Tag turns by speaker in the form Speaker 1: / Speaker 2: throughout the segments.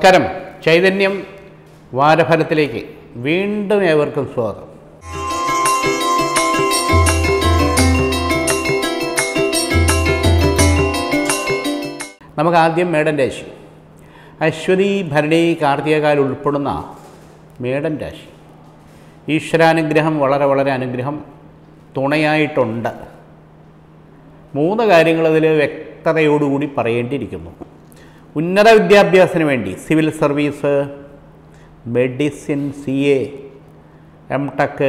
Speaker 1: നമസ്കാരം ചൈതന്യം വാരഫലത്തിലേക്ക് വീണ്ടും ഏവർക്കും സ്വാഗതം നമുക്ക് ആദ്യം മേടൻ രാശി അശ്വതി ഭരണി കാർത്തികകാൽ ഉൾപ്പെടുന്ന മേടൻ രാശി ഈശ്വരാനുഗ്രഹം വളരെ വളരെ അനുഗ്രഹം തുണയായിട്ടുണ്ട് മൂന്ന് കാര്യങ്ങൾ അതിൽ വ്യക്തതയോടുകൂടി പറയേണ്ടിയിരിക്കുന്നു ഉന്നത വിദ്യാഭ്യാസത്തിന് വേണ്ടി civil service medicine C A M tech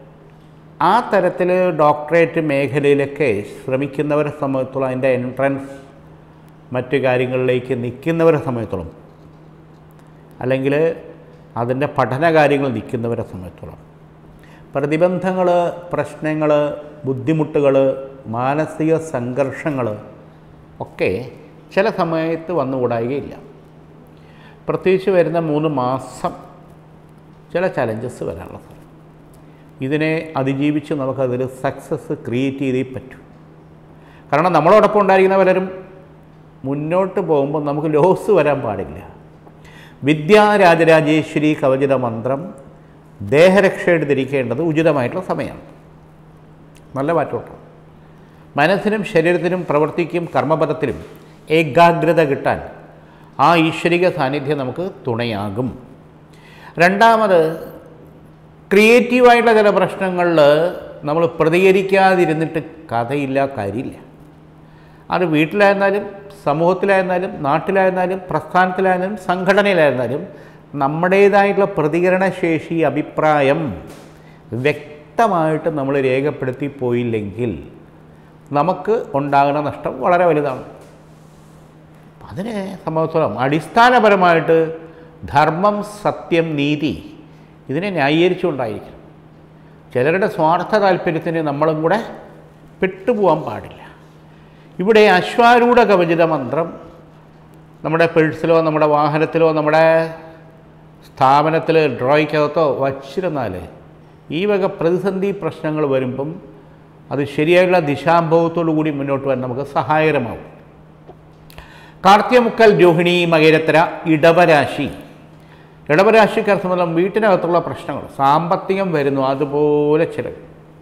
Speaker 1: ആ തരത്തിൽ ഡോക്ടറേറ്റ് മേഖലയിലൊക്കെ ശ്രമിക്കുന്നവരെ സംബന്ധിച്ചോളം അതിൻ്റെ എൻട്രൻസ് മറ്റു കാര്യങ്ങളിലേക്ക് നിൽക്കുന്നവരെ സംബന്ധിച്ചോളം അല്ലെങ്കിൽ അതിൻ്റെ പഠന കാര്യങ്ങൾ നിൽക്കുന്നവരെ സംബന്ധിച്ചോളം പ്രതിബന്ധങ്ങൾ പ്രശ്നങ്ങൾ ബുദ്ധിമുട്ടുകൾ മാനസിക സംഘർഷങ്ങൾ ഒക്കെ ചില സമയത്ത് വന്നുകൂടായികയില്ല പ്രത്യേകിച്ച് വരുന്ന മൂന്ന് മാസം ചില ചലഞ്ചസ് വരാനുള്ള സാധ്യത ഇതിനെ അതിജീവിച്ച് നമുക്കതിൽ സക്സസ് ക്രിയേറ്റ് ചെയ്തേ പറ്റൂ കാരണം നമ്മളോടൊപ്പം ഉണ്ടായിരിക്കുന്ന പലരും മുന്നോട്ട് പോകുമ്പോൾ നമുക്ക് ലോസ് വരാൻ പാടില്ല വിദ്യാരാജരാജേശ്വരി കവചിത മന്ത്രം ദേഹരക്ഷയായിട്ട് ധരിക്കേണ്ടത് ഉചിതമായിട്ടുള്ള സമയമാണ് നല്ല മാറ്റോട്ടം മനസ്സിനും ശരീരത്തിനും പ്രവൃത്തിക്കും കർമ്മപദത്തിലും ഏകാഗ്രത കിട്ടാൻ ആ ഈശ്വരിക സാന്നിധ്യം നമുക്ക് തുണയാകും രണ്ടാമത് ക്രിയേറ്റീവായിട്ടുള്ള ചില പ്രശ്നങ്ങളിൽ നമ്മൾ പ്രതികരിക്കാതിരുന്നിട്ട് കഥയില്ല കാര്യമില്ല അത് വീട്ടിലായിരുന്നാലും സമൂഹത്തിലായിരുന്നാലും നാട്ടിലായിരുന്നാലും പ്രസ്ഥാനത്തിലായിരുന്നാലും സംഘടനയിലായിരുന്നാലും നമ്മുടേതായിട്ടുള്ള പ്രതികരണശേഷി അഭിപ്രായം വ്യക്തമായിട്ട് നമ്മൾ രേഖപ്പെടുത്തി പോയില്ലെങ്കിൽ നമുക്ക് ഉണ്ടാകുന്ന നഷ്ടം വളരെ വലുതാണ് അതിനെ സംബന്ധിച്ചോളം അടിസ്ഥാനപരമായിട്ട് ധർമ്മം സത്യം നീതി ഇതിനെ ന്യായീകരിച്ചുകൊണ്ടായിരിക്കും ചിലരുടെ സ്വാർത്ഥ താല്പര്യത്തിന് നമ്മളും കൂടെ പെട്ടുപോകാൻ പാടില്ല ഇവിടെ അശ്വാരൂഢ കവചിത മന്ത്രം നമ്മുടെ പേഴ്സിലോ നമ്മുടെ വാഹനത്തിലോ നമ്മുടെ സ്ഥാപനത്തിൽ ഡ്രോയ്ക്കകത്തോ വച്ചിരുന്നാൽ ഈ വക പ്രതിസന്ധി പ്രശ്നങ്ങൾ വരുമ്പം അത് ശരിയായുള്ള ദിശാംഭവത്തോടു കൂടി മുന്നോട്ട് വരാൻ നമുക്ക് സഹായകരമാവും കാർത്തികമുക്കൽ രോഹിണി മകരത്തര ഇടവരാശി ഇടവരാശിക്കാർ സംബന്ധം വീട്ടിനകത്തുള്ള പ്രശ്നങ്ങൾ സാമ്പത്തികം വരുന്നു അതുപോലെ ചിലവ്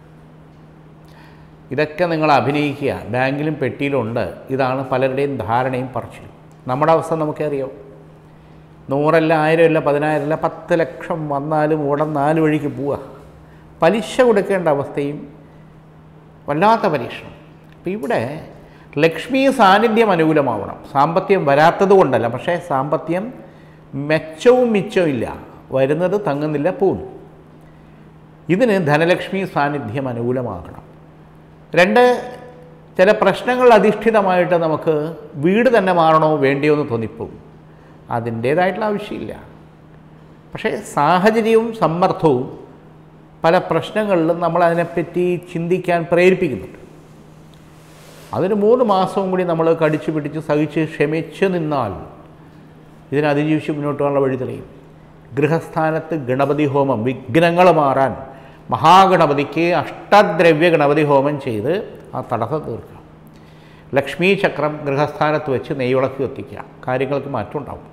Speaker 1: ഇതൊക്കെ നിങ്ങൾ അഭിനയിക്കുക ബാങ്കിലും പെട്ടിയിലും ഉണ്ട് ഇതാണ് പലരുടെയും ധാരണയും പറച്ചിലും നമ്മുടെ അവസ്ഥ നമുക്കറിയാം നൂറല്ല ആയിരം അല്ല പതിനായിരം അല്ല പത്ത് ലക്ഷം വന്നാലും ഉടൻ നാല് വഴിക്ക് പോവുക പലിശ കൊടുക്കേണ്ട അവസ്ഥയും വല്ലാത്ത പരീക്ഷണം അപ്പം ഇവിടെ ലക്ഷ്മി സാന്നിധ്യം അനുകൂലമാവണം സാമ്പത്തികം വരാത്തത് കൊണ്ടല്ല പക്ഷേ സാമ്പത്തികം മെച്ചവും മിച്ചവും ഇല്ല വരുന്നത് തങ്ങുന്നില്ല പോകുന്നു ഇതിന് ധനലക്ഷ്മി സാന്നിധ്യം അനുകൂലമാകണം രണ്ട് ചില പ്രശ്നങ്ങൾ അധിഷ്ഠിതമായിട്ട് നമുക്ക് വീട് തന്നെ മാറണോ വേണ്ടിയോ എന്ന് തോന്നിപ്പോകും അതിൻ്റേതായിട്ടുള്ള ആവശ്യമില്ല പക്ഷേ സാഹചര്യവും സമ്മർദ്ദവും പല പ്രശ്നങ്ങളിലും നമ്മൾ അതിനെപ്പറ്റി ചിന്തിക്കാൻ പ്രേരിപ്പിക്കുന്നുണ്ട് അതിന് മൂന്ന് മാസവും കൂടി നമ്മൾ കടിച്ചു പിടിച്ച് സഹിച്ച് ക്ഷമിച്ച് നിന്നാൽ ഇതിനെ അതിജീവിച്ച് മുന്നോട്ട് പോകാനുള്ള വഴി തെളിയും ഗൃഹസ്ഥാനത്ത് ഗണപതി ഹോമം വിഘ്നങ്ങൾ മാറാൻ മഹാഗണപതിക്ക് അഷ്ടദ്രവ്യ ഗണപതി ഹോമം ചെയ്ത് ആ തടസ്സം തീർക്കുക ലക്ഷ്മി ചക്രം ഗൃഹസ്ഥാനത്ത് വെച്ച് നെയ്വിളക്ക് കത്തിക്കുക കാര്യങ്ങൾക്ക് മാറ്റം ഉണ്ടാവും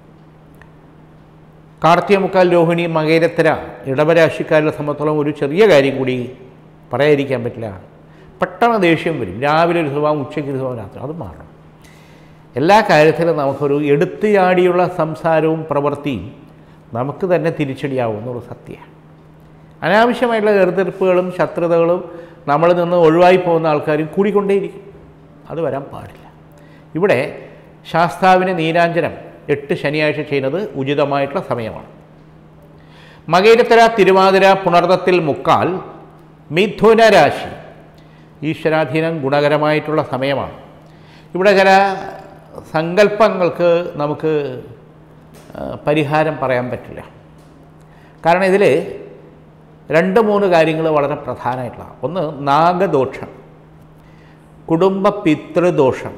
Speaker 1: കാർത്തികമുക്കാൽ രോഹിണി മകേരത്തര ഇടവരാശിക്കാരുടെ സംബന്ധിച്ചോളം ഒരു ചെറിയ കാര്യം കൂടി പറയാതിരിക്കാൻ പറ്റില്ല പെട്ടെന്ന് ദേഷ്യം വരും രാവിലെ ഒരു സ്വഭാവം ഉച്ചയ്ക്ക് ഒരു സ്വഭാവം രാത്രി അത് മാറണം എല്ലാ കാര്യത്തിലും നമുക്കൊരു എടുത്തുചാടിയുള്ള സംസാരവും പ്രവൃത്തിയും നമുക്ക് തന്നെ തിരിച്ചടിയാവുമെന്നുള്ള സത്യമാണ് അനാവശ്യമായിട്ടുള്ള എതിർത്തീർപ്പുകളും ശത്രുതകളും നമ്മളിൽ നിന്ന് ഒഴിവായി പോകുന്ന ആൾക്കാരും കൂടിക്കൊണ്ടേയിരിക്കും അത് വരാൻ പാടില്ല ഇവിടെ ശാസ്താവിന് നീരാഞ്ജനം എട്ട് ശനിയാഴ്ച ചെയ്യുന്നത് ഉചിതമായിട്ടുള്ള സമയമാണ് മകേരത്തര തിരുവാതിര പുണർദത്തിൽ മുക്കാൽ മിഥുന രാശി ഈശ്വരാധീനം ഗുണകരമായിട്ടുള്ള സമയമാണ് ഇവിടെ ചില സങ്കല്പങ്ങൾക്ക് നമുക്ക് ആ, പരിഹാരം പറയാൻ പറ്റില്ല കാരണം ഇതിൽ രണ്ട് മൂന്ന് കാര്യങ്ങൾ വളരെ പ്രധാനമായിട്ടുള്ള ഒന്ന് നാഗദോഷം കുടുംബ പിതൃദോഷം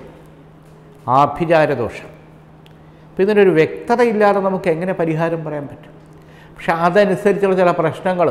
Speaker 1: ആഭിചാരദോഷം അപ്പോൾ ഇതിനൊരു വ്യക്തതയില്ലാതെ നമുക്ക് എങ്ങനെ പരിഹാരം പറയാൻ പറ്റും പക്ഷെ അതനുസരിച്ചുള്ള ചില പ്രശ്നങ്ങൾ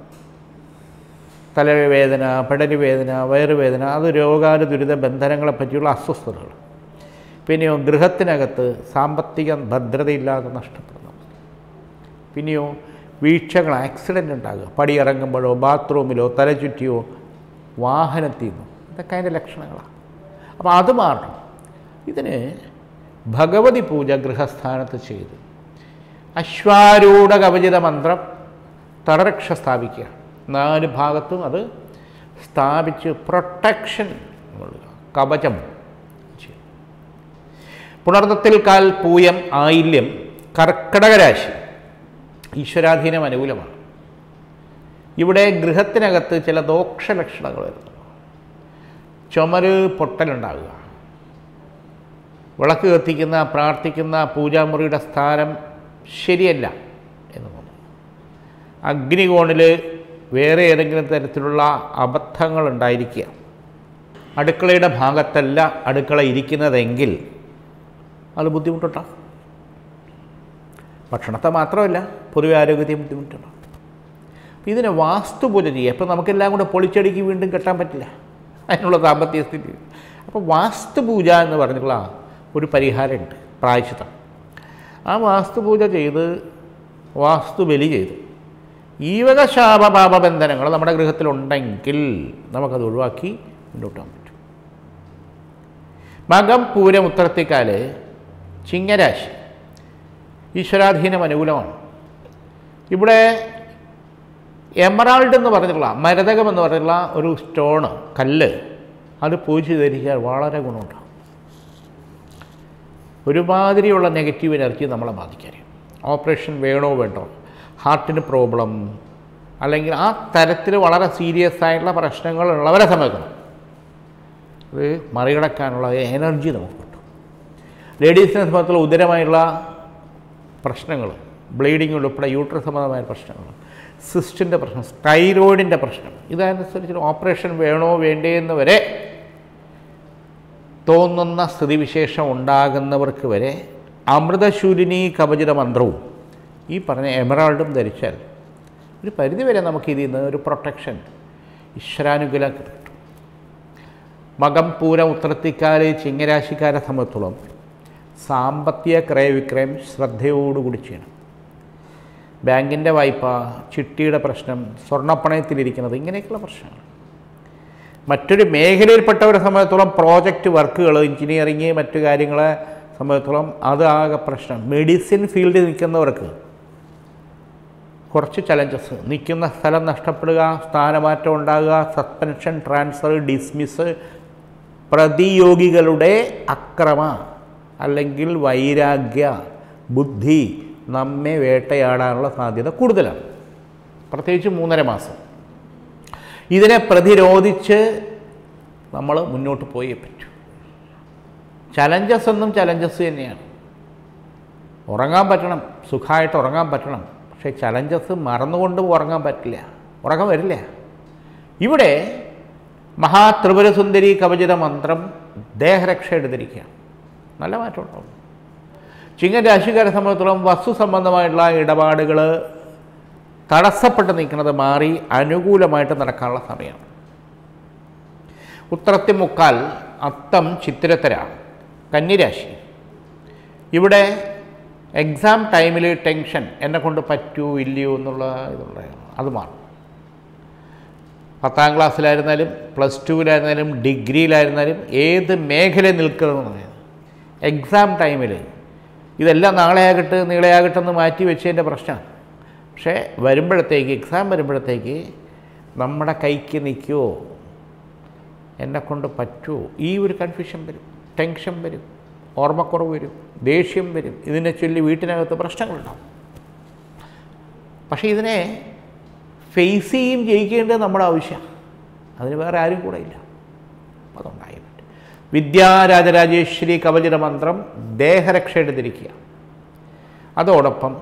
Speaker 1: തലവേദന പെടലി വേദന വയറുവേദന അത് രോഗാല ദുരിത ബന്ധനങ്ങളെ പറ്റിയുള്ള അസ്വസ്ഥതകൾ പിന്നെയോ ഗൃഹത്തിനകത്ത് സാമ്പത്തിക ഭദ്രതയില്ലാതെ നഷ്ടപ്പെടുന്ന അവസ്ഥ പിന്നെയോ വീഴ്ചകൾ ആക്സിഡൻ്റ് ഉണ്ടാകുക പടിയിറങ്ങുമ്പോഴോ ബാത്റൂമിലോ തലചുറ്റിയോ വാഹനത്തിൽ നിന്നോ ഇതൊക്കെ അതിൻ്റെ ലക്ഷണങ്ങളാണ് അപ്പോൾ അത് മാറണം ഇതിന് ഭഗവതി പൂജ ഗൃഹസ്ഥാനത്ത് ചെയ്തു അശ്വാരൂഢ കവചിത മന്ത്രം തടരക്ഷ സ്ഥാപിക്കുക നാല് ഭാഗത്തും അത് സ്ഥാപിച്ച് പ്രൊട്ടക്ഷൻ നൽകുക കവചം ചെയ്യും പുണർന്നത്തിൽ കാൽ പൂയം ആയില്യം കർക്കടക രാശി ഈശ്വരാധീനം അനുകൂലമാണ് ഇവിടെ ഗൃഹത്തിനകത്ത് ചില ദോഷലക്ഷണങ്ങൾ വരുന്നു ചുമര് പൊട്ടലുണ്ടാകുക വിളക്ക് കത്തിക്കുന്ന പ്രാർത്ഥിക്കുന്ന പൂജാമുറിയുടെ സ്ഥാനം ശരിയല്ല എന്ന് തോന്നുന്നു അഗ്നികോണിൽ വേറെ ഏതെങ്കിലും തരത്തിലുള്ള അബദ്ധങ്ങൾ ഉണ്ടായിരിക്കുക അടുക്കളയുടെ ഭാഗത്തല്ല അടുക്കള ഇരിക്കുന്നതെങ്കിൽ അത് ബുദ്ധിമുട്ടുണ്ടാകും ഭക്ഷണത്തെ മാത്രമല്ല പൊതുവെ ആരോഗ്യത്തെയും ബുദ്ധിമുട്ടുണ്ടാകും ഇതിന് വാസ്തുപൂജ ചെയ്യുക അപ്പോൾ നമുക്കെല്ലാം കൂടെ പൊളിച്ചടുക്കി വീണ്ടും കെട്ടാൻ പറ്റില്ല അതിനുള്ള സാമ്പത്തിക സ്ഥിതി അപ്പോൾ വാസ്തുപൂജ എന്ന് പറഞ്ഞിട്ടുള്ള ഒരു പരിഹാരമുണ്ട് പ്രായശ്ചിത്തം ആ വാസ്തുപൂജ ചെയ്ത് വാസ്തുബലി ചെയ്തു ഈ വക ശാപപാപബന്ധനങ്ങൾ നമ്മുടെ ഗൃഹത്തിലുണ്ടെങ്കിൽ നമുക്കത് ഒഴിവാക്കി മുന്നോട്ട് പോകാൻ പറ്റും മകം പൂരം ഉത്തരത്തിക്കാല് ചിങ്ങരാശി ഈശ്വരാധീനം അനുകൂലമാണ് ഇവിടെ എമറാൾഡ് എന്ന് പറഞ്ഞിട്ടുള്ള മരതകം എന്ന് പറഞ്ഞിട്ടുള്ള ഒരു സ്റ്റോണ് കല്ല് അത് പൂജ ധരിച്ചാൽ വളരെ ഗുണമുണ്ടാകും ഒരുമാതിരിയുള്ള നെഗറ്റീവ് എനർജി നമ്മളെ ബാധിക്കാൻ ഓപ്പറേഷൻ വേണോ വേണ്ടോ ഹാർട്ടിന് പ്രോബ്ലം അല്ലെങ്കിൽ ആ തരത്തിൽ വളരെ സീരിയസ് ആയിട്ടുള്ള പ്രശ്നങ്ങൾ ഉള്ളവരെ സമയക്കണം അത് മറികടക്കാനുള്ള എനർജി നമുക്ക് കിട്ടും ലേഡീസിനെ സംബന്ധിച്ചുള്ള ഉദരമായുള്ള പ്രശ്നങ്ങൾ ബ്ലീഡിംഗ് ഉൾപ്പെടെ യൂട്രസ് സംബന്ധമായ പ്രശ്നങ്ങൾ സിസ്റ്റിൻ്റെ പ്രശ്നം തൈറോയിഡിൻ്റെ പ്രശ്നം ഇതനുസരിച്ച് ഓപ്പറേഷൻ വേണോ വേണ്ടേ എന്ന് വരെ തോന്നുന്ന സ്ഥിതിവിശേഷം ഉണ്ടാകുന്നവർക്ക് വരെ അമൃതശൂലിനി കവചിത മന്ത്രവും ഈ പറഞ്ഞ എമറാൾഡും ധരിച്ചാൽ ഒരു പരിധിവരെ നമുക്ക് ഇതിൽ നിന്ന് ഒരു പ്രൊട്ടക്ഷൻ ഈശ്വരാനുകൂലം കിട്ടും മകം പൂരം ഉത്തരത്തിക്കാല് ചിങ്ങരാശിക്കാരെ സംബന്ധിച്ചോളം സാമ്പത്തിക ക്രയവിക്രയം ശ്രദ്ധയോടുകൂടി ചെയ്യണം ബാങ്കിൻ്റെ വായ്പ ചിട്ടിയുടെ പ്രശ്നം സ്വർണ്ണപ്പണയത്തിലിരിക്കുന്നത് ഇങ്ങനെയൊക്കെയുള്ള പ്രശ്നങ്ങൾ മറ്റൊരു മേഖലയിൽപ്പെട്ടവരെ സംബന്ധിച്ചോളം പ്രോജക്റ്റ് വർക്കുകൾ എഞ്ചിനീയറിങ് മറ്റു കാര്യങ്ങളെ സംബന്ധിച്ചോളം അത് ആകെ പ്രശ്നം മെഡിസിൻ ഫീൽഡിൽ നിൽക്കുന്നവർക്ക് കുറച്ച് ചലഞ്ചസ് നിൽക്കുന്ന സ്ഥലം നഷ്ടപ്പെടുക സ്ഥാനമാറ്റം ഉണ്ടാകുക സസ്പെൻഷൻ ട്രാൻസ്ഫർ ഡിസ്മിസ് പ്രതിയോഗികളുടെ അക്രമ അല്ലെങ്കിൽ വൈരാഗ്യ ബുദ്ധി നമ്മെ വേട്ടയാടാനുള്ള സാധ്യത കൂടുതലാണ് പ്രത്യേകിച്ച് മൂന്നര മാസം ഇതിനെ പ്രതിരോധിച്ച് നമ്മൾ മുന്നോട്ട് പോയേ പറ്റൂ ചലഞ്ചസ് എന്നും ചലഞ്ചസ് തന്നെയാണ് ഉറങ്ങാൻ പറ്റണം സുഖമായിട്ട് ഉറങ്ങാൻ പറ്റണം പക്ഷേ ചലഞ്ചസ് മറന്നുകൊണ്ട് ഉറങ്ങാൻ പറ്റില്ല ഉറങ്ങാൻ വരില്ല ഇവിടെ മഹാത്രിപുരസുന്ദരി കവചിത മന്ത്രം ദേഹരക്ഷ എടുത്തിരിക്കുക നല്ല മാറ്റം ഉണ്ടാവും ചിങ്ങൻ രാശിക്കാരെ സംബന്ധിച്ചിടത്തോളം വസ്തു സംബന്ധമായിട്ടുള്ള ഇടപാടുകൾ തടസ്സപ്പെട്ട് നിൽക്കുന്നത് മാറി അനുകൂലമായിട്ട് നടക്കാനുള്ള സമയമാണ് ഉത്രത്തി മുക്കാൽ അത്തം ചിത്തിരത്തര കന്നിരാശി ഇവിടെ എക്സാം ടൈമിൽ ടെൻഷൻ എന്നെ കൊണ്ട് പറ്റൂ ഇല്ലയോ എന്നുള്ള ഇതുള്ള അത് മാറും പത്താം ക്ലാസ്സിലായിരുന്നാലും പ്ലസ് ടുവിലായിരുന്നാലും ഡിഗ്രിയിലായിരുന്നാലും ഏത് മേഖല നിൽക്കുന്നതെന്ന് എക്സാം ടൈമിൽ ഇതെല്ലാം നാളെ ആകട്ടെ നീളെ ആകട്ടെ എന്ന് മാറ്റി വെച്ചതിൻ്റെ പ്രശ്നമാണ് പക്ഷേ വരുമ്പോഴത്തേക്ക് എക്സാം വരുമ്പോഴത്തേക്ക് നമ്മുടെ കൈക്ക് നിൽക്കുമോ എന്നെ കൊണ്ട് പറ്റുമോ ഈ ഒരു കൺഫ്യൂഷൻ വരും ടെൻഷൻ വരും ഓർമ്മക്കുറവ് വരും ദേഷ്യം വരും ഇതിനെ ചൊല്ലി വീട്ടിനകത്ത് പ്രശ്നങ്ങളുണ്ടാവും പക്ഷേ ഇതിനെ ഫേസ് ചെയ്യും ജയിക്കേണ്ടത് നമ്മുടെ ആവശ്യമാണ് അതിന് വേറെ ആരും കൂടെ ഇല്ല അതുണ്ടായി പറ്റും വിദ്യാരാജരാജേശ്വരി കവചിത മന്ത്രം ദേഹരക്ഷ എടുത്തിരിക്കുക അതോടൊപ്പം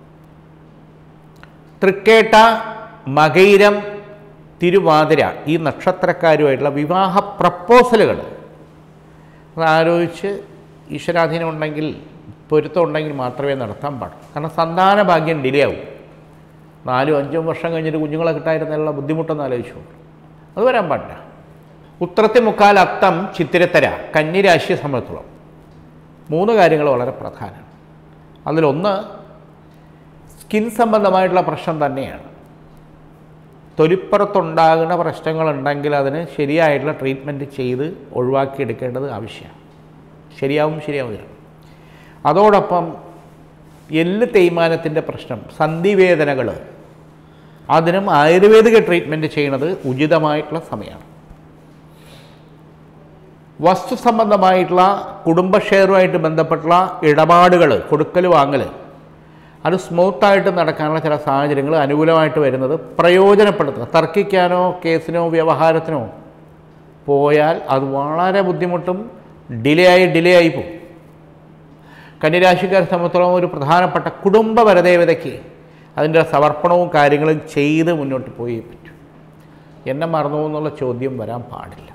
Speaker 1: തൃക്കേട്ട മകൈരം തിരുവാതിര ഈ നക്ഷത്രക്കാരുമായിട്ടുള്ള വിവാഹ പ്രപ്പോസലുകൾ അത് ആലോചിച്ച് ഈശ്വരാധീനം ഉണ്ടെങ്കിൽ പൊരുത്തം ഉണ്ടെങ്കിൽ മാത്രമേ നടത്താൻ പാടുള്ളൂ കാരണം സന്താന ഭാഗ്യം ഡിലേ ആവും നാലും അഞ്ചും വർഷം കഴിഞ്ഞിട്ട് കുഞ്ഞുങ്ങളെ കിട്ടായിരുന്നുള്ള ബുദ്ധിമുട്ടൊന്ന് ആലോചിച്ചു അത് വരാൻ പാടില്ല ഉത്രത്തി മുക്കാൽ അത്തം ചിത്തിരത്തര കന്നിരാശിയെ സംബന്ധിച്ചോളം മൂന്ന് കാര്യങ്ങൾ വളരെ പ്രധാനമാണ് അതിലൊന്ന് സ്കിൻ സംബന്ധമായിട്ടുള്ള പ്രശ്നം തന്നെയാണ് തൊലിപ്പുറത്തുണ്ടാകുന്ന പ്രശ്നങ്ങളുണ്ടെങ്കിൽ അതിന് ശരിയായിട്ടുള്ള ട്രീറ്റ്മെൻറ്റ് ചെയ്ത് ഒഴിവാക്കിയെടുക്കേണ്ടത് ആവശ്യമാണ് ശരിയാവും ശരിയാവില്ല അതോടൊപ്പം എല്ല് തേയ്മാനത്തിൻ്റെ പ്രശ്നം സന്ധിവേദനകൾ അതിനും ആയുർവേദിക ട്രീറ്റ്മെൻറ്റ് ചെയ്യുന്നത് ഉചിതമായിട്ടുള്ള സമയമാണ് വസ്തു സംബന്ധമായിട്ടുള്ള കുടുംബ ഷെയറുമായിട്ട് ബന്ധപ്പെട്ടുള്ള ഇടപാടുകൾ കൊടുക്കൽ വാങ്ങൽ അത് സ്മൂത്തായിട്ട് നടക്കാനുള്ള ചില സാഹചര്യങ്ങൾ അനുകൂലമായിട്ട് വരുന്നത് പ്രയോജനപ്പെടുത്തുക തർക്കിക്കാനോ കേസിനോ വ്യവഹാരത്തിനോ പോയാൽ അത് വളരെ ബുദ്ധിമുട്ടും ഡിലേ ആയി ഡിലേ ആയി പോകും കന്യരാശിക്കാരെ സംബന്ധിച്ചോളം ഒരു പ്രധാനപ്പെട്ട കുടുംബ പരദേവതയ്ക്ക് അതിൻ്റെ സമർപ്പണവും കാര്യങ്ങളും ചെയ്ത് മുന്നോട്ട് പോയേ പറ്റൂ എന്നെ മറന്നു എന്നുള്ള ചോദ്യം വരാൻ പാടില്ല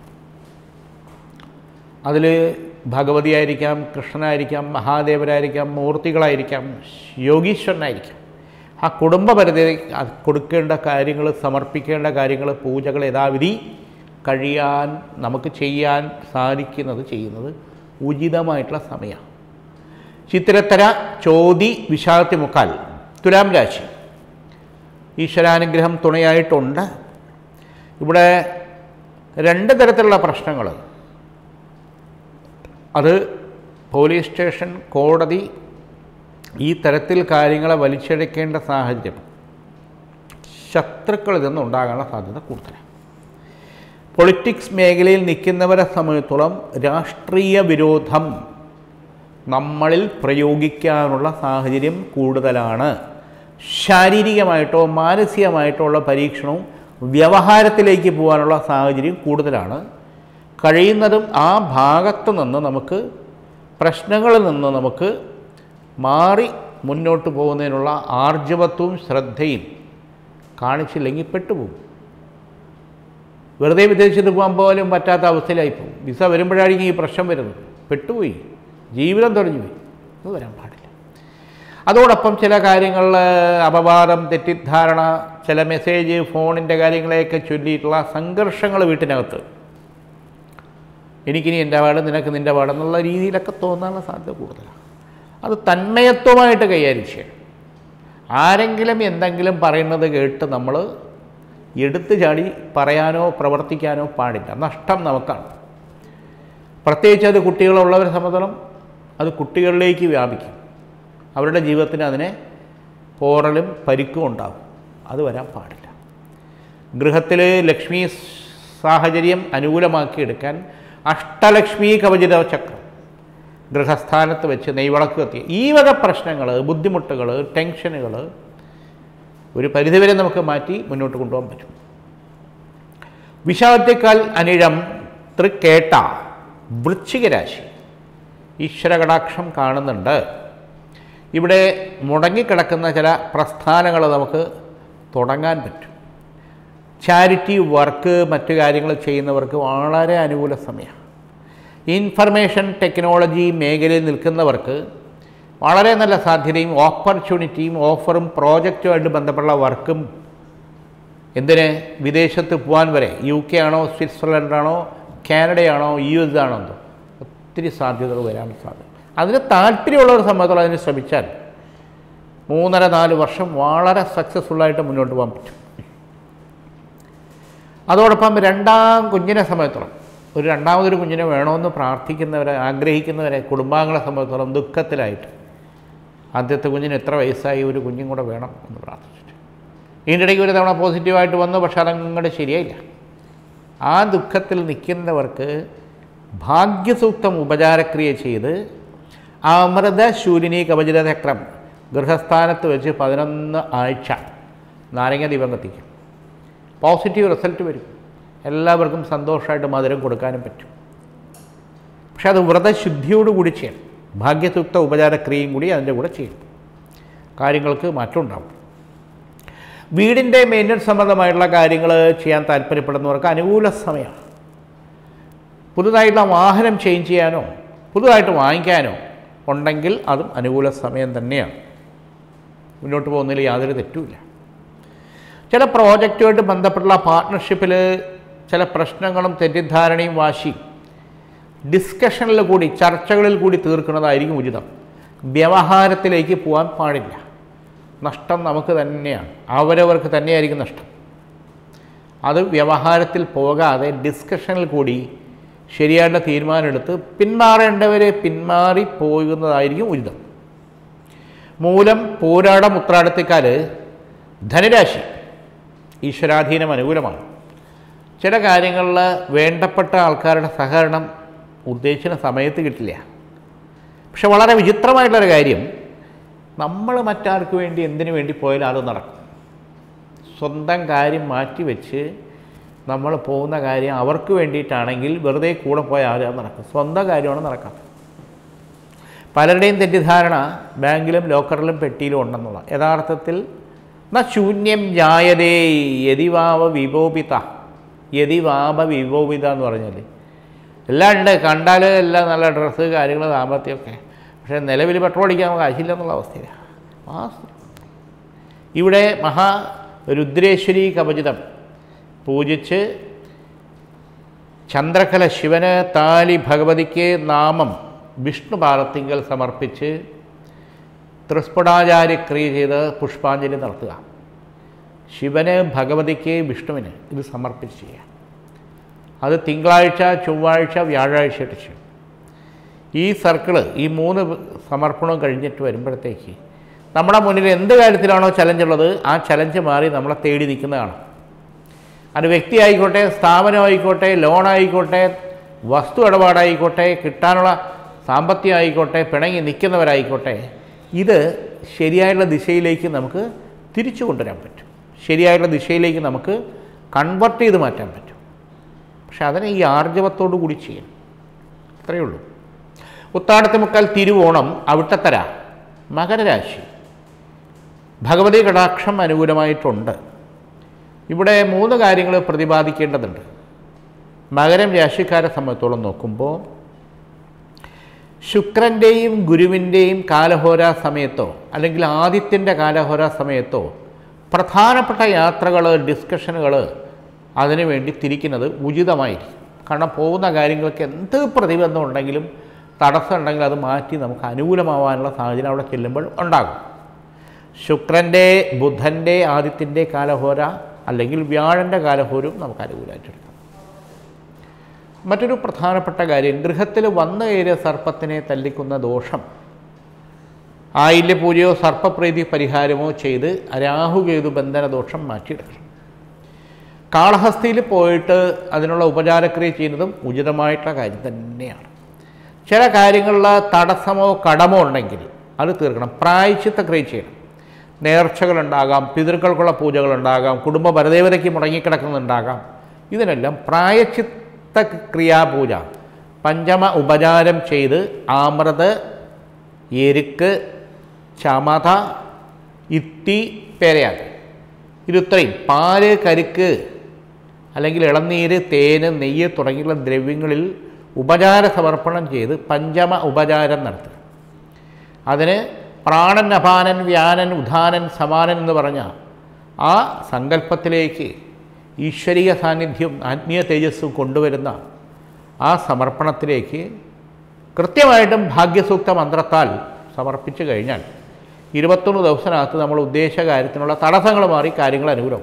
Speaker 1: അതിൽ ഭഗവതിയായിരിക്കാം കൃഷ്ണനായിരിക്കാം മഹാദേവരായിരിക്കാം മൂർത്തികളായിരിക്കാം യോഗീശ്വരനായിരിക്കാം ആ കുടുംബപരത കൊടുക്കേണ്ട കാര്യങ്ങൾ സമർപ്പിക്കേണ്ട കാര്യങ്ങൾ പൂജകൾ യഥാവിധി കഴിയാൻ നമുക്ക് ചെയ്യാൻ സാധിക്കുന്നത് ചെയ്യുന്നത് ഉചിതമായിട്ടുള്ള സമയമാണ് ചിത്തിരത്തര ചോതി വിശാഖത്തി മുക്കാൽ തുലാം രാശി ഈശ്വരാനുഗ്രഹം തുണയായിട്ടുണ്ട് ഇവിടെ രണ്ട് തരത്തിലുള്ള പ്രശ്നങ്ങൾ അത് പോലീസ് സ്റ്റേഷൻ കോടതി ഈ തരത്തിൽ കാര്യങ്ങളെ വലിച്ചെടുക്കേണ്ട സാഹചര്യം ശത്രുക്കളിൽ നിന്നുണ്ടാകാനുള്ള സാധ്യത കൂടുതലാണ് പൊളിറ്റിക്സ് മേഖലയിൽ നിൽക്കുന്നവരെ സംബന്ധിച്ചോളം രാഷ്ട്രീയ വിരോധം നമ്മളിൽ പ്രയോഗിക്കാനുള്ള സാഹചര്യം കൂടുതലാണ് ശാരീരികമായിട്ടോ മാനസികമായിട്ടോ ഉള്ള പരീക്ഷണവും വ്യവഹാരത്തിലേക്ക് പോകാനുള്ള സാഹചര്യം കൂടുതലാണ് കഴിയുന്നതും ആ ഭാഗത്ത് നിന്ന് നമുക്ക് പ്രശ്നങ്ങളിൽ നിന്ന് നമുക്ക് മാറി മുന്നോട്ട് പോകുന്നതിനുള്ള ആർജവത്വവും ശ്രദ്ധയും കാണിച്ചില്ലെങ്കിൽ പെട്ടുപോകും വെറുതെ വിദേശത്ത് പോകാൻ പോലും പറ്റാത്ത അവസ്ഥയിലായി പോകും വിസ വരുമ്പോഴായിരിക്കും ഈ പ്രശ്നം വരുന്നത് പെട്ടുപോയി ജീവിതം തുടങ്ങി പോയി അത് വരാൻ പാടില്ല അതോടൊപ്പം ചില കാര്യങ്ങളിൽ അപവാദം തെറ്റിദ്ധാരണ ചില മെസ്സേജ് ഫോണിൻ്റെ കാര്യങ്ങളെയൊക്കെ ചൊല്ലിയിട്ടുള്ള സംഘർഷങ്ങൾ വീട്ടിനകത്ത് എനിക്കിനി എൻ്റെ പാട് നിനക്ക് നിൻ്റെ പാടെന്നുള്ള രീതിയിലൊക്കെ തോന്നാനുള്ള സാധ്യത കൂടുതലാണ് അത് തന്മയത്വമായിട്ട് കൈകാര്യം ചെയ്യണം ആരെങ്കിലും എന്തെങ്കിലും പറയുന്നത് കേട്ട് നമ്മൾ എടുത്തു ചാടി പറയാനോ പ്രവർത്തിക്കാനോ പാടില്ല നഷ്ടം നമുക്കാണ് പ്രത്യേകിച്ച് അത് കുട്ടികളുള്ളവരെ സംബന്ധിച്ചിടത്തോളം അത് കുട്ടികളിലേക്ക് വ്യാപിക്കും അവരുടെ ജീവിതത്തിന് അതിനെ പോറലും പരിക്കും ഉണ്ടാകും അത് വരാൻ പാടില്ല ഗൃഹത്തിൽ ലക്ഷ്മി സാഹചര്യം അനുകൂലമാക്കിയെടുക്കാൻ അഷ്ടലക്ഷ്മി കവചിത ചക്രം ഗൃഹസ്ഥാനത്ത് വെച്ച് നെയ്വിളക്ക് കത്തി ഈ വക പ്രശ്നങ്ങൾ ബുദ്ധിമുട്ടുകൾ ടെൻഷനുകൾ ഒരു പരിധിവരെ നമുക്ക് മാറ്റി മുന്നോട്ട് കൊണ്ടുപോകാൻ പറ്റും വിഷാദത്തെക്കാൾ അനിഴം തൃക്കേട്ട വൃശ്ചികരാശി ഈശ്വരകടാക്ഷം കാണുന്നുണ്ട് ഇവിടെ മുടങ്ങിക്കിടക്കുന്ന ചില പ്രസ്ഥാനങ്ങൾ നമുക്ക് തുടങ്ങാൻ പറ്റും ചാരിറ്റി വർക്ക് മറ്റു കാര്യങ്ങൾ ചെയ്യുന്നവർക്ക് വളരെ അനുകൂല സമയമാണ് ഇൻഫർമേഷൻ ടെക്നോളജി മേഖലയിൽ നിൽക്കുന്നവർക്ക് വളരെ നല്ല സാധ്യതയും ഓപ്പർച്യൂണിറ്റിയും ഓഫറും പ്രോജക്റ്റുമായിട്ട് ബന്ധപ്പെട്ട വർക്കും എന്തിന് വിദേശത്ത് പോകാൻ വരെ യു കെ ആണോ സ്വിറ്റ്സർലൻഡാണോ കാനഡയാണോ യു എസ് ആണോ എന്തോ ഒത്തിരി സാധ്യതകൾ വരാൻ സാധ്യത അതിന് താല്പര്യമുള്ളവർ സംബന്ധിച്ചോളം അതിന് ശ്രമിച്ചാൽ മൂന്നര നാല് വർഷം വളരെ സക്സസ്ഫുള്ളായിട്ട് മുന്നോട്ട് പോകാൻ പറ്റും അതോടൊപ്പം രണ്ടാം കുഞ്ഞിനെ സംബന്ധിച്ചോളം ഒരു രണ്ടാമതൊരു കുഞ്ഞിനെ വേണമെന്ന് പ്രാർത്ഥിക്കുന്നവരെ ആഗ്രഹിക്കുന്നവരെ കുടുംബാംഗങ്ങളെ സംബന്ധിച്ചോളം ദുഃഖത്തിലായിട്ട് ആദ്യത്തെ കുഞ്ഞിന് എത്ര വയസ്സായി ഒരു കുഞ്ഞും കൂടെ വേണം എന്ന് പ്രാർത്ഥിച്ചിട്ട് ഇതിൻ്റെ ഇടയ്ക്ക് ഒരു തവണ പോസിറ്റീവായിട്ട് വന്നു പക്ഷെ അതങ്ങോട്ട് ശരിയായില്ല ആ ദുഃഖത്തിൽ നിൽക്കുന്നവർക്ക് ഭാഗ്യസൂക്തം ഉപചാരക്രിയ ചെയ്ത് അമൃത ശൂലിനി കവചിത ചക്രം ഗൃഹസ്ഥാനത്ത് വെച്ച് പതിനൊന്ന് ആഴ്ച നാരങ്ങ ദീപം കത്തിക്കും പോസിറ്റീവ് റിസൾട്ട് വരും എല്ലാവർക്കും സന്തോഷമായിട്ട് മധുരം കൊടുക്കാനും പറ്റും പക്ഷെ അത് വ്രതശുദ്ധിയോടുകൂടി ചെയ്യണം ഭാഗ്യസൂക്ത ഉപചാരക്രിയയും കൂടി അതിൻ്റെ കൂടെ ചെയ്യും കാര്യങ്ങൾക്ക് മാറ്റം ഉണ്ടാവും വീടിൻ്റെ മെയിൻ്റനൻസ് സംബന്ധമായിട്ടുള്ള കാര്യങ്ങൾ ചെയ്യാൻ താല്പര്യപ്പെടുന്നവർക്ക് അനുകൂല സമയമാണ് പുതുതായിട്ടുള്ള വാഹനം ചേഞ്ച് ചെയ്യാനോ പുതുതായിട്ട് വാങ്ങിക്കാനോ ഉണ്ടെങ്കിൽ അതും അനുകൂല സമയം തന്നെയാണ് മുന്നോട്ട് പോകുന്നതിൽ യാതൊരു തെറ്റുമില്ല ചില പ്രോജക്റ്റുമായിട്ട് ബന്ധപ്പെട്ടുള്ള പാർട്ട്ണർഷിപ്പിൽ ചില പ്രശ്നങ്ങളും തെറ്റിദ്ധാരണയും വാശിയും ഡിസ്കഷനിൽ കൂടി ചർച്ചകളിൽ കൂടി തീർക്കുന്നതായിരിക്കും ഉചിതം വ്യവഹാരത്തിലേക്ക് പോകാൻ പാടില്ല നഷ്ടം നമുക്ക് തന്നെയാണ് അവരവർക്ക് തന്നെയായിരിക്കും നഷ്ടം അത് വ്യവഹാരത്തിൽ പോകാതെ ഡിസ്കഷനിൽ കൂടി ശരിയായിട്ടുള്ള തീരുമാനമെടുത്ത് പിന്മാറേണ്ടവരെ പിന്മാറി പോകുന്നതായിരിക്കും ഉചിതം മൂലം പോരാടം ഉത്രാടത്തേക്കാൾ ധനരാശി ഈശ്വരാധീനം അനുകൂലമാണ് ചില കാര്യങ്ങളിൽ വേണ്ടപ്പെട്ട ആൾക്കാരുടെ സഹകരണം ഉദ്ദേശിക്കുന്ന സമയത്ത് കിട്ടില്ല പക്ഷെ വളരെ വിചിത്രമായിട്ടുള്ളൊരു കാര്യം നമ്മൾ മറ്റാർക്ക് വേണ്ടി എന്തിനു വേണ്ടി പോയാലും അത് നടക്കും സ്വന്തം കാര്യം മാറ്റി വെച്ച് നമ്മൾ പോകുന്ന കാര്യം അവർക്ക് വേണ്ടിയിട്ടാണെങ്കിൽ വെറുതെ കൂടെ പോയാൽ അത് നടക്കും സ്വന്തം കാര്യമാണ് നടക്കാത്തത് പലരുടെയും തെറ്റിദ്ധാരണ ബാങ്കിലും ലോക്കറിലും പെട്ടിയിലും ഉണ്ടെന്നുള്ള യഥാർത്ഥത്തിൽ ന ശൂന്യം ജായതേ യതിവാവ വിഭോപിത യതിവാപ വിഭോപിത എന്ന് പറഞ്ഞാൽ എല്ലാം ഉണ്ട് കണ്ടാൽ എല്ലാം നല്ല ഡ്രസ്സ് കാര്യങ്ങൾ സാമ്പത്തികമൊക്കെ പക്ഷേ നിലവിൽ പെട്രോൾ അടിക്കാൻ കാശില്ല എന്നുള്ള അവസ്ഥയിലാണ് ആ ഇവിടെ മഹാ രുദ്രേശ്വരി കവചിതം പൂജിച്ച് ചന്ദ്രകല ശിവന് താലി ഭഗവതിക്ക് നാമം വിഷ്ണു പാദത്തിങ്കൽ സമർപ്പിച്ച് ത്രിസ്ഫുടാചാര്യക്രിയ ചെയ്ത് പുഷ്പാഞ്ജലി നടത്തുക ശിവന് ഭഗവതിക്ക് വിഷ്ണുവിന് ഇത് സമർപ്പിച്ച് ചെയ്യുക അത് തിങ്കളാഴ്ച ചൊവ്വാഴ്ച വ്യാഴാഴ്ചയായിട്ട് ചെയ്യും ഈ സർക്കിള് ഈ മൂന്ന് സമർപ്പണവും കഴിഞ്ഞിട്ട് വരുമ്പോഴത്തേക്ക് നമ്മുടെ മുന്നിൽ എന്ത് കാര്യത്തിലാണോ ചലഞ്ച് ഉള്ളത് ആ ചലഞ്ച് മാറി നമ്മളെ തേടി നിൽക്കുന്നതാണ് അത് വ്യക്തി ആയിക്കോട്ടെ സ്ഥാപനമായിക്കോട്ടെ ലോണായിക്കോട്ടെ വസ്തു ഇടപാടായിക്കോട്ടെ കിട്ടാനുള്ള സാമ്പത്തികം ആയിക്കോട്ടെ പിണങ്ങി നിൽക്കുന്നവരായിക്കോട്ടെ ഇത് ശരിയായുള്ള ദിശയിലേക്ക് നമുക്ക് തിരിച്ചു കൊണ്ടുവരാൻ പറ്റും ശരിയായുള്ള ദിശയിലേക്ക് നമുക്ക് കൺവെർട്ട് ചെയ്ത് മാറ്റാൻ പറ്റും പക്ഷെ അതിനെ ഈ ആർജവത്തോടു കൂടി ചെയ്യണം അത്രയേ ഉള്ളൂ ഉത്താടത്തെ മുക്കാൽ തിരുവോണം അവിട്ടത്തര മകരരാശി ഭഗവതി കടാക്ഷം അനുകൂലമായിട്ടുണ്ട് ഇവിടെ മൂന്ന് കാര്യങ്ങൾ പ്രതിപാദിക്കേണ്ടതുണ്ട് മകരം രാശിക്കാരെ സംബന്ധിച്ചോളം നോക്കുമ്പോൾ ശുക്രൻ്റെയും ഗുരുവിൻ്റെയും കാലഹോര സമയത്തോ അല്ലെങ്കിൽ ആദിത്യൻ്റെ കാലഹോര സമയത്തോ പ്രധാനപ്പെട്ട യാത്രകൾ ഡിസ്കഷനുകൾ അതിനുവേണ്ടി തിരിക്കുന്നത് ഉചിതമായിരിക്കും കാരണം പോകുന്ന കാര്യങ്ങൾക്ക് എന്ത് പ്രതിബന്ധം ഉണ്ടെങ്കിലും തടസ്സം ഉണ്ടെങ്കിൽ അത് മാറ്റി നമുക്ക് അനുകൂലമാവാനുള്ള സാഹചര്യം അവിടെ ചെല്ലുമ്പോൾ ഉണ്ടാകും ശുക്രൻ്റെ ബുധൻ്റെ ആദിത്യൻ്റെ കാലഹോര അല്ലെങ്കിൽ വ്യാഴൻ്റെ കാലഹോരും നമുക്ക് അനുകൂലമായിട്ടെടുക്കാം മറ്റൊരു പ്രധാനപ്പെട്ട കാര്യം ഗൃഹത്തിൽ വന്നു കയറിയ സർപ്പത്തിനെ തല്ലിക്കുന്ന ദോഷം ആയില്യ പൂജയോ സർപ്പപ്രീതി പരിഹാരമോ ചെയ്ത് രാഹുകേതു ബന്ധന ദോഷം മാറ്റിയെടുക്കണം കാളഹസ്തിയിൽ പോയിട്ട് അതിനുള്ള ഉപചാരക്രിയ ചെയ്യുന്നതും ഉചിതമായിട്ടുള്ള കാര്യം തന്നെയാണ് ചില കാര്യങ്ങളിൽ തടസ്സമോ കടമോ ഉണ്ടെങ്കിൽ അത് തീർക്കണം പ്രായച്ചിത്ത ക്രിയ ചെയ്യണം നേർച്ചകളുണ്ടാകാം പിതൃക്കൾക്കുള്ള പൂജകളുണ്ടാകാം കുടുംബ പരദേവതയ്ക്ക് മുടങ്ങിക്കിടക്കുന്നുണ്ടാകാം ഇതിനെല്ലാം പ്രായച്ചിത്ത ക്രിയാപൂജ പഞ്ചമ ഉപചാരം ചെയ്ത് ആമൃത് എരുക്ക് ചമത ഇത്തി പേരയാതി ഇരുത്രയും പാല് കരിക്ക് അല്ലെങ്കിൽ ഇളനീര് തേന് നെയ്യ് തുടങ്ങിയുള്ള ദ്രവ്യങ്ങളിൽ ഉപചാര സമർപ്പണം ചെയ്ത് പഞ്ചമ ഉപചാരം നടത്തുക അതിന് പ്രാണൻ അപാനൻ വ്യാനൻ ഉദാനൻ സമാനൻ എന്ന് പറഞ്ഞ ആ സങ്കല്പത്തിലേക്ക് ഈശ്വരീയ സാന്നിധ്യം ആത്മീയ തേജസ്സും കൊണ്ടുവരുന്ന ആ സമർപ്പണത്തിലേക്ക് കൃത്യമായിട്ടും ഭാഗ്യസൂക്ത മന്ത്രത്താൽ സമർപ്പിച്ചു കഴിഞ്ഞാൽ ഇരുപത്തൊന്ന് ദിവസത്തിനകത്ത് നമ്മൾ ഉദ്ദേശ കാര്യത്തിനുള്ള തടസ്സങ്ങൾ മാറി കാര്യങ്ങൾ അനുകൂലവും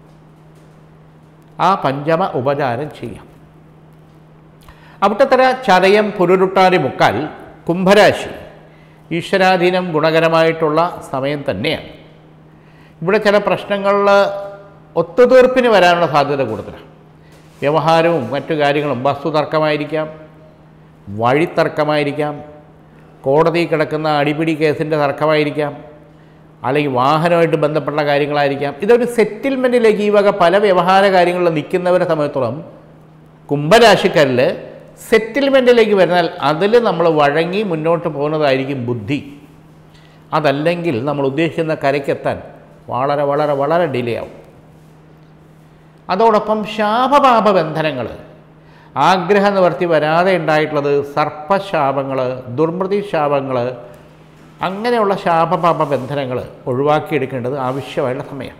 Speaker 1: ആ പഞ്ചമ ഉപചാരം ചെയ്യാം അവിട്ടത്തര ചതയം പുരുരുട്ടാരി മുക്കാൽ കുംഭരാശി ഈശ്വരാധീനം ഗുണകരമായിട്ടുള്ള സമയം തന്നെയാണ് ഇവിടെ ചില പ്രശ്നങ്ങളിൽ ഒത്തുതീർപ്പിന് വരാനുള്ള സാധ്യത കൂടുതലാണ് വ്യവഹാരവും മറ്റു കാര്യങ്ങളും വസ്തുതർക്കമായിരിക്കാം വഴിത്തർക്കമായിരിക്കാം കോടതി കിടക്കുന്ന അടിപിടി കേസിൻ്റെ തർക്കമായിരിക്കാം അല്ലെങ്കിൽ വാഹനമായിട്ട് ബന്ധപ്പെട്ട കാര്യങ്ങളായിരിക്കാം ഇതൊരു സെറ്റിൽമെൻറ്റിലേക്ക് ഈ വക പല വ്യവഹാര കാര്യങ്ങളിൽ നിൽക്കുന്നവരെ സംബന്ധിച്ചോളം കുംഭരാശിക്കാരിൽ സെറ്റിൽമെൻറ്റിലേക്ക് വരുന്നാൽ അതിൽ നമ്മൾ വഴങ്ങി മുന്നോട്ട് പോകുന്നതായിരിക്കും ബുദ്ധി അതല്ലെങ്കിൽ നമ്മൾ ഉദ്ദേശിക്കുന്ന കരയ്ക്കെത്താൻ വളരെ വളരെ വളരെ ഡിലേ ആവും അതോടൊപ്പം ശാപപാപ ബന്ധനങ്ങൾ ആഗ്രഹ നിവർത്തി വരാതെ ഉണ്ടായിട്ടുള്ളത് സർപ്പശാപങ്ങൾ ദുർമൃതി ശാപങ്ങൾ അങ്ങനെയുള്ള ശാപപാപ ബന്ധനങ്ങൾ ഒഴിവാക്കിയെടുക്കേണ്ടത് ആവശ്യമായുള്ള സമയം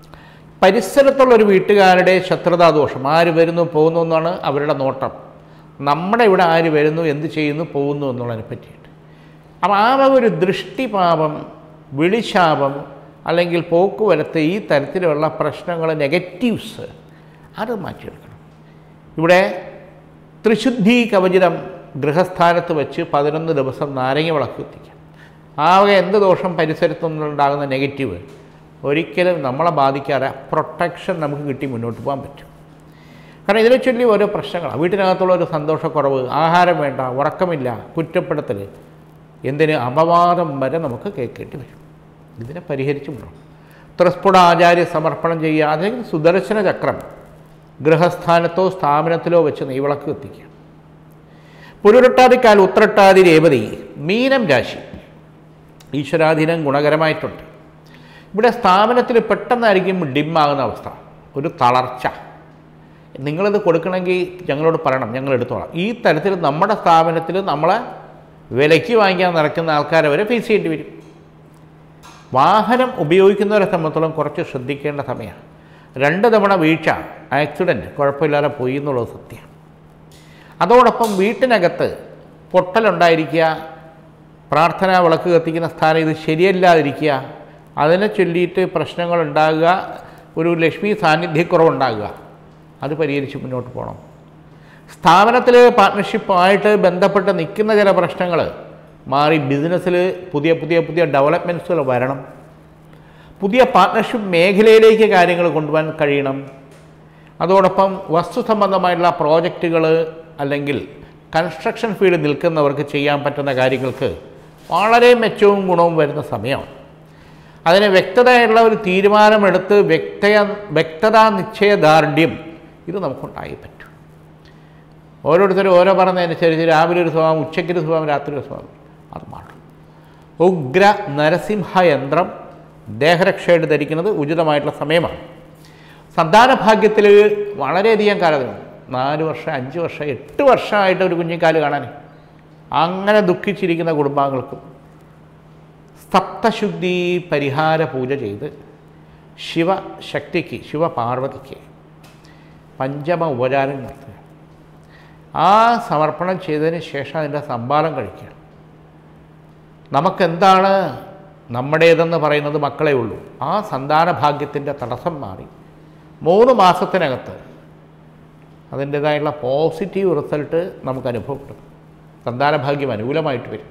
Speaker 1: പരിസരത്തുള്ള ഒരു വീട്ടുകാരുടെ ശത്രുതാദോഷം ആര് വരുന്നു പോകുന്നു എന്നാണ് അവരുടെ നോട്ടം നമ്മുടെ ഇവിടെ ആര് വരുന്നു എന്ത് ചെയ്യുന്നു പോകുന്നു എന്നുള്ളതിനെ പറ്റിയിട്ട് അപ്പോൾ ആ വക ഒരു ദൃഷ്ടിപാപം വിളിശാപം അല്ലെങ്കിൽ പോക്കുവരത്ത് ഈ തരത്തിലുള്ള പ്രശ്നങ്ങൾ നെഗറ്റീവ്സ് അത് മാറ്റിയെടുക്കണം ഇവിടെ ത്രിശുദ്ധി കവചിതം ഗൃഹസ്ഥാനത്ത് വെച്ച് പതിനൊന്ന് ദിവസം നാരങ്ങ വിളക്ക് എത്തിക്കാം ആകെ എന്ത് ദോഷം പരിസരത്തു നിന്നുണ്ടാകുന്ന നെഗറ്റീവ് ഒരിക്കലും നമ്മളെ ബാധിക്കാതെ പ്രൊട്ടക്ഷൻ നമുക്ക് കിട്ടി മുന്നോട്ട് പോകാൻ പറ്റും കാരണം ഇതിനെ ചൊല്ലി ഓരോ പ്രശ്നങ്ങളാണ് വീട്ടിനകത്തുള്ള ഒരു സന്തോഷക്കുറവ് ആഹാരം വേണ്ട ഉറക്കമില്ല കുറ്റപ്പെടുത്തൽ എന്തിന് അപവാദം വരെ നമുക്ക് കേൾക്കേണ്ടി വരും ഇതിനെ പരിഹരിച്ചു വിടണം ത്രസ്ഫുട ആചാര്യ സമർപ്പണം ചെയ്യുക അല്ലെങ്കിൽ സുദർശന ചക്രം ഗൃഹസ്ഥാനത്തോ സ്ഥാപനത്തിലോ വെച്ച് നെയ്വിളക്ക് എത്തിക്കുക പുരുരട്ടാതിക്കാൽ ഉത്രട്ടാതി രേവതി മീനം രാശി ഈശ്വരാധീനം ഗുണകരമായിട്ടുണ്ട് ഇവിടെ സ്ഥാപനത്തിൽ പെട്ടെന്നായിരിക്കും ഡിമ്മാകുന്ന അവസ്ഥ ഒരു തളർച്ച നിങ്ങളിത് കൊടുക്കണമെങ്കിൽ ഞങ്ങളോട് പറയണം ഞങ്ങൾ എടുത്തോളാം ഈ തരത്തിൽ നമ്മുടെ സ്ഥാപനത്തിൽ നമ്മളെ വിലയ്ക്ക് വാങ്ങിക്കാൻ നടക്കുന്ന ആൾക്കാരെ വരെ ഫേസ് ചെയ്യേണ്ടി വരും വാഹനം ഉപയോഗിക്കുന്നവരെ സംബന്ധിച്ചോളം കുറച്ച് ശ്രദ്ധിക്കേണ്ട സമയമാണ് രണ്ട് തവണ വീഴ്ച ആക്സിഡൻറ്റ് കുഴപ്പമില്ലാതെ പോയി എന്നുള്ളത് സത്യമാണ് അതോടൊപ്പം വീട്ടിനകത്ത് പൊട്ടലുണ്ടായിരിക്കുക പ്രാർത്ഥനാ വിളക്ക് കത്തിക്കുന്ന സ്ഥാനം ഇത് ശരിയല്ലാതിരിക്കുക അതിനെ ചൊല്ലിയിട്ട് പ്രശ്നങ്ങൾ ഉണ്ടാകുക ഒരു ലക്ഷ്മി സാന്നിധ്യക്കുറവുണ്ടാകുക അത് പരിഹരിച്ച് മുന്നോട്ട് പോകണം സ്ഥാപനത്തിൽ പാർട്ട്ണർഷിപ്പുമായിട്ട് ബന്ധപ്പെട്ട് നിൽക്കുന്ന ചില പ്രശ്നങ്ങൾ മാറി ബിസിനസ്സിൽ പുതിയ പുതിയ പുതിയ ഡെവലപ്മെൻറ്റ്സുകൾ വരണം പുതിയ പാർട്ട്ണർഷിപ്പ് മേഖലയിലേക്ക് കാര്യങ്ങൾ കൊണ്ടുപോകാൻ കഴിയണം അതോടൊപ്പം വസ്തു സംബന്ധമായിട്ടുള്ള പ്രോജക്റ്റുകൾ അല്ലെങ്കിൽ കൺസ്ട്രക്ഷൻ ഫീൽഡ് നിൽക്കുന്നവർക്ക് ചെയ്യാൻ പറ്റുന്ന കാര്യങ്ങൾക്ക് വളരെ മെച്ചവും ഗുണവും വരുന്ന സമയമാണ് അതിന് വ്യക്തതയുള്ള ഒരു തീരുമാനമെടുത്ത് വ്യക്ത വ്യക്തതാ നിശ്ചയദാർഢ്യം ഇത് നമുക്കുണ്ടായി പറ്റും ഓരോരുത്തരും ഓരോ പറഞ്ഞതനുസരിച്ച് രാവിലെ ഒരു സ്വഭാവം ഉച്ചയ്ക്ക് ഒരു സ്വഭാവം രാത്രി ഒരു സ്വഭാവം അത് മാറും ഉഗ്ര നരസിംഹ യന്ത്രം ദേഹരക്ഷയായിട്ട് ധരിക്കുന്നത് ഉചിതമായിട്ടുള്ള സമയമാണ് സന്താന ഭാഗ്യത്തിൽ വളരെയധികം കാലം നാല് വർഷം അഞ്ച് വർഷം എട്ട് വർഷമായിട്ട് ഒരു കുഞ്ഞിക്കാല് കാണാൻ അങ്ങനെ ദുഃഖിച്ചിരിക്കുന്ന കുടുംബാംഗങ്ങൾക്കും സപ്തശുദ്ധി പരിഹാര പൂജ ചെയ്ത് ശിവശക്തിക്ക് ശിവപാർവതിക്ക് പഞ്ചമ ഉപചാരം നടത്തുക ആ സമർപ്പണം ചെയ്തതിന് ശേഷം അതിൻ്റെ സംഭാരം കഴിക്കുക നമുക്കെന്താണ് നമ്മുടേതെന്ന് പറയുന്നത് മക്കളെ ഉള്ളൂ ആ സന്താന ഭാഗ്യത്തിൻ്റെ തടസ്സം മാറി മൂന്ന് മാസത്തിനകത്ത് അതിൻ്റേതായുള്ള പോസിറ്റീവ് റിസൾട്ട് നമുക്ക് അനുഭവപ്പെടും സന്താന ഭാഗ്യം അനുകൂലമായിട്ട് വരും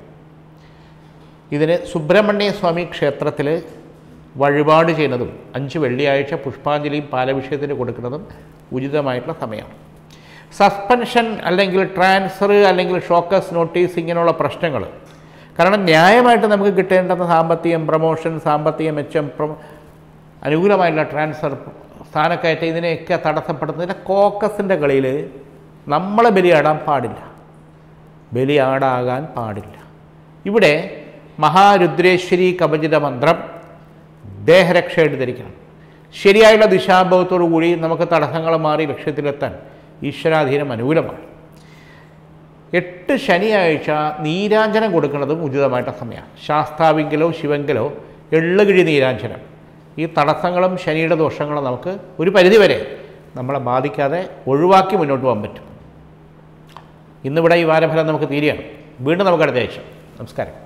Speaker 1: ഇതിന് സുബ്രഹ്മണ്യ സ്വാമി ക്ഷേത്രത്തിൽ വഴിപാട് ചെയ്യുന്നതും അഞ്ച് വെള്ളിയാഴ്ച പുഷ്പാഞ്ജലിയും പാലഭിഷേകത്തിന് കൊടുക്കുന്നതും ഉചിതമായിട്ടുള്ള സമയമാണ് സസ്പെൻഷൻ അല്ലെങ്കിൽ ട്രാൻസ്ഫർ അല്ലെങ്കിൽ ഷോക്കസ് നോട്ടീസ് ഇങ്ങനെയുള്ള പ്രശ്നങ്ങൾ കാരണം ന്യായമായിട്ട് നമുക്ക് കിട്ടേണ്ടുന്ന സാമ്പത്തികം പ്രൊമോഷൻ സാമ്പത്തിക മെച്ചം പ്രൊ- അനുകൂലമായിട്ടുള്ള ട്രാൻസ്ഫർ സ്ഥാനക്കയറ്റം ഇതിനെയൊക്കെ തടസ്സപ്പെടുത്തുന്നതിൻ്റെ കോക്കസിൻ്റെ കളിയിൽ നമ്മളെ ബലിയാടാൻ പാടില്ല ബലിയാടാകാൻ പാടില്ല ഇവിടെ മഹാരുദ്രേശ്വരി കവചിത മന്ത്രം ദേഹരക്ഷയായിട്ട് ധരിക്കണം ശരിയായുള്ള ദിശാബോധത്തോടു കൂടി നമുക്ക് തടസ്സങ്ങൾ മാറി ലക്ഷ്യത്തിലെത്താൻ ഈശ്വരാധീനം അനുകൂലമാണ് എട്ട് ശനിയാഴ്ച നീരാഞ്ജനം കൊടുക്കുന്നതും ഉചിതമായിട്ട സമയമാണ് ശാസ്താവിങ്കലോ ശിവങ്കലോ എള്ളുകിഴി നീരാഞ്ജനം ഈ തടസ്സങ്ങളും ശനിയുടെ ദോഷങ്ങളും നമുക്ക് ഒരു പരിധിവരെ നമ്മളെ ബാധിക്കാതെ ഒഴിവാക്കി മുന്നോട്ട് പോകാൻ പറ്റും ഇന്നിവിടെ ഈ വാരഫലം നമുക്ക് തീരുകയാണ് വീണ്ടും നമുക്ക് അടുത്ത ആഴ്ച നമസ്കാരം